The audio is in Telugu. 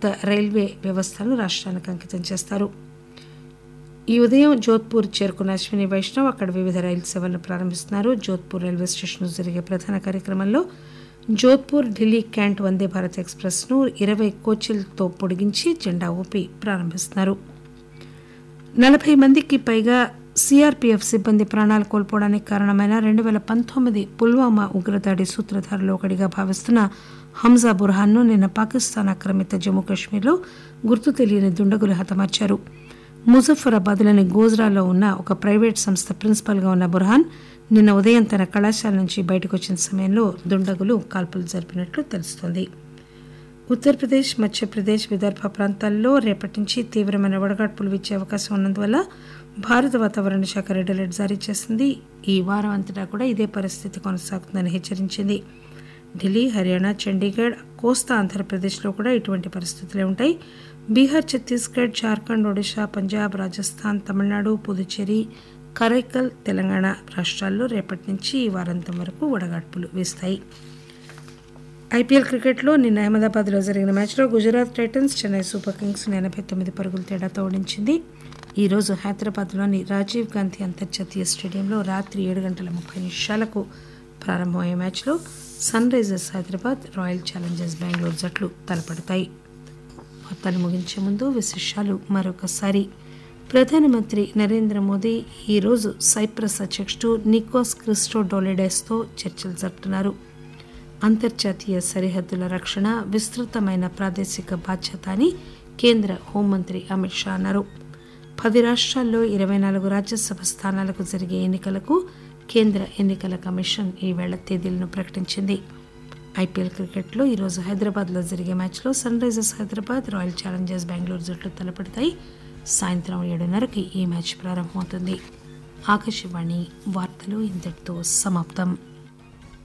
కొత్త రైల్వే వ్యవస్థను రాష్ట్రానికి అంకితం చేస్తారు ఈ ఉదయం జోధ్పూర్ చేరుకున్న అశ్విని వైష్ణవ్ అక్కడ వివిధ రైలు సేవలను ప్రారంభిస్తున్నారు జోధ్పూర్ రైల్వే స్టేషన్లో జరిగే ప్రధాన కార్యక్రమంలో జోధ్పూర్ ఢిల్లీ క్యాంట్ వందే భారత్ ఎక్స్ప్రెస్ను ఇరవై కోచ్లతో పొడిగించి జెండా ఊపి ప్రారంభిస్తున్నారు నలభై మందికి పైగా సిఆర్పీఎఫ్ సిబ్బంది ప్రాణాలు కోల్పోవడానికి కారణమైన రెండు వేల పంతొమ్మిది పుల్వామా ఉగ్రదాడి సూత్రధారులు ఒకటిగా భావిస్తున్న హంజా బుర్హాన్ను నిన్న పాకిస్తాన్ ఆక్రమిత జమ్మూ కాశ్మీర్లో గుర్తు తెలియని దుండగులు హతమార్చారు ముజఫరాబాద్లోని గోజ్రాలో ఉన్న ఒక ప్రైవేట్ సంస్థ ప్రిన్సిపల్గా ఉన్న బుర్హాన్ నిన్న ఉదయం తన కళాశాల నుంచి బయటకు వచ్చిన సమయంలో దుండగులు కాల్పులు జరిపినట్లు తెలుస్తోంది ఉత్తరప్రదేశ్ మధ్యప్రదేశ్ విదర్భ ప్రాంతాల్లో రేపటి నుంచి తీవ్రమైన వడగాడ్పులు వీచే అవకాశం ఉన్నందువల్ల భారత వాతావరణ శాఖ రెడ్ అలర్ట్ జారీ చేసింది ఈ వారం అంతటా కూడా ఇదే పరిస్థితి కొనసాగుతుందని హెచ్చరించింది ఢిల్లీ హర్యానా చండీగఢ్ కోస్తా ఆంధ్రప్రదేశ్లో కూడా ఇటువంటి పరిస్థితులే ఉంటాయి బీహార్ ఛత్తీస్గఢ్ జార్ఖండ్ ఒడిశా పంజాబ్ రాజస్థాన్ తమిళనాడు పుదుచ్చేరి కరైకల్ తెలంగాణ రాష్ట్రాల్లో రేపటి నుంచి ఈ వారాంతం వరకు వడగాడ్పులు వీస్తాయి ఐపీఎల్ క్రికెట్లో నిన్న అహ్మదాబాద్లో జరిగిన మ్యాచ్లో Gujarat Titans Chennai Super Kings ఎనభై తొమ్మిది పరుగుల తేడాతో ఓడించింది ఈ రోజు హైదరాబాద్లోని రాజీవ్ గాంధీ అంతర్జాతీయ స్టేడియంలో రాత్రి ఏడు గంటల ముప్పై నిమిషాలకు ప్రారంభమయ్యే మ్యాచ్లో Sunrisers Hyderabad Royal Challengers Bengaluru జట్లు తలపడతాయి వార్తలు ముగించే ముందు విశేషాలు మరొకసారి ప్రధానమంత్రి నరేంద్ర మోదీ ఈరోజు సైప్రస్ అధ్యక్షుడు నికోస్ క్రిస్టోడోలిడెస్తో చర్చలు జరుపుతున్నారు అంతర్జాతీయ సరిహద్దుల రక్షణ విస్తృతమైన ప్రాదేశిక బాధ్యత అని కేంద్ర హోంమంత్రి అమిత్ షా అన్నారు పది రాష్ట్రాల్లో ఇరవై నాలుగు రాజ్యసభ స్థానాలకు జరిగే ఎన్నికలకు కేంద్ర ఎన్నికల కమిషన్ ఈవేళ తేదీలను ప్రకటించింది ఐపీఎల్ క్రికెట్లో ఈరోజు హైదరాబాద్లో జరిగే మ్యాచ్లో Sunrisers Hyderabad Royal Challengers Bengaluru జట్లు తలపడతాయి సాయంత్రం ఏడున్నరకి ఈ మ్యాచ్ ప్రారంభమవుతుంది ఆకాశవాణి వార్తలు ఇంతటితో సమాప్తం